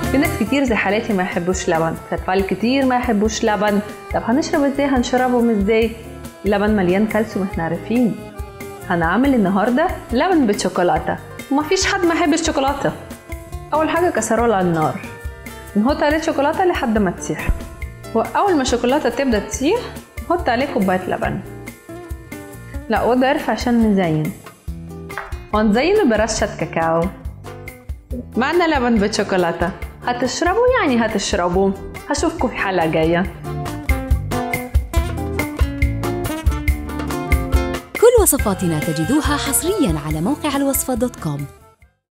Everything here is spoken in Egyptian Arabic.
في ناس كتير زي حالاتي ما يحبوش لبن في اطفال كتير ما يحبوش لبن طب هنشرب ازاي هنشربهم ازاي اللبن مليان كالسيوم احنا عارفين هنعمل النهارده لبن بالشوكولاته ومفيش حد ما يحب الشوكولاته اول حاجه كسرولة على النار نحط عليه شوكولاته لحد ما تسيح واول ما الشوكولاته تبدا تسيح نحط عليه كوبايه لبن لا وده عرف عشان نزين ونزينه برشة كاكاو معنا لبن بالشوكولاتة هتشربوا يعني هتشربوا هشوفكم في حلقة جاية كل وصفاتنا تجدوها حصريا على موقع الوصفة دوت كوم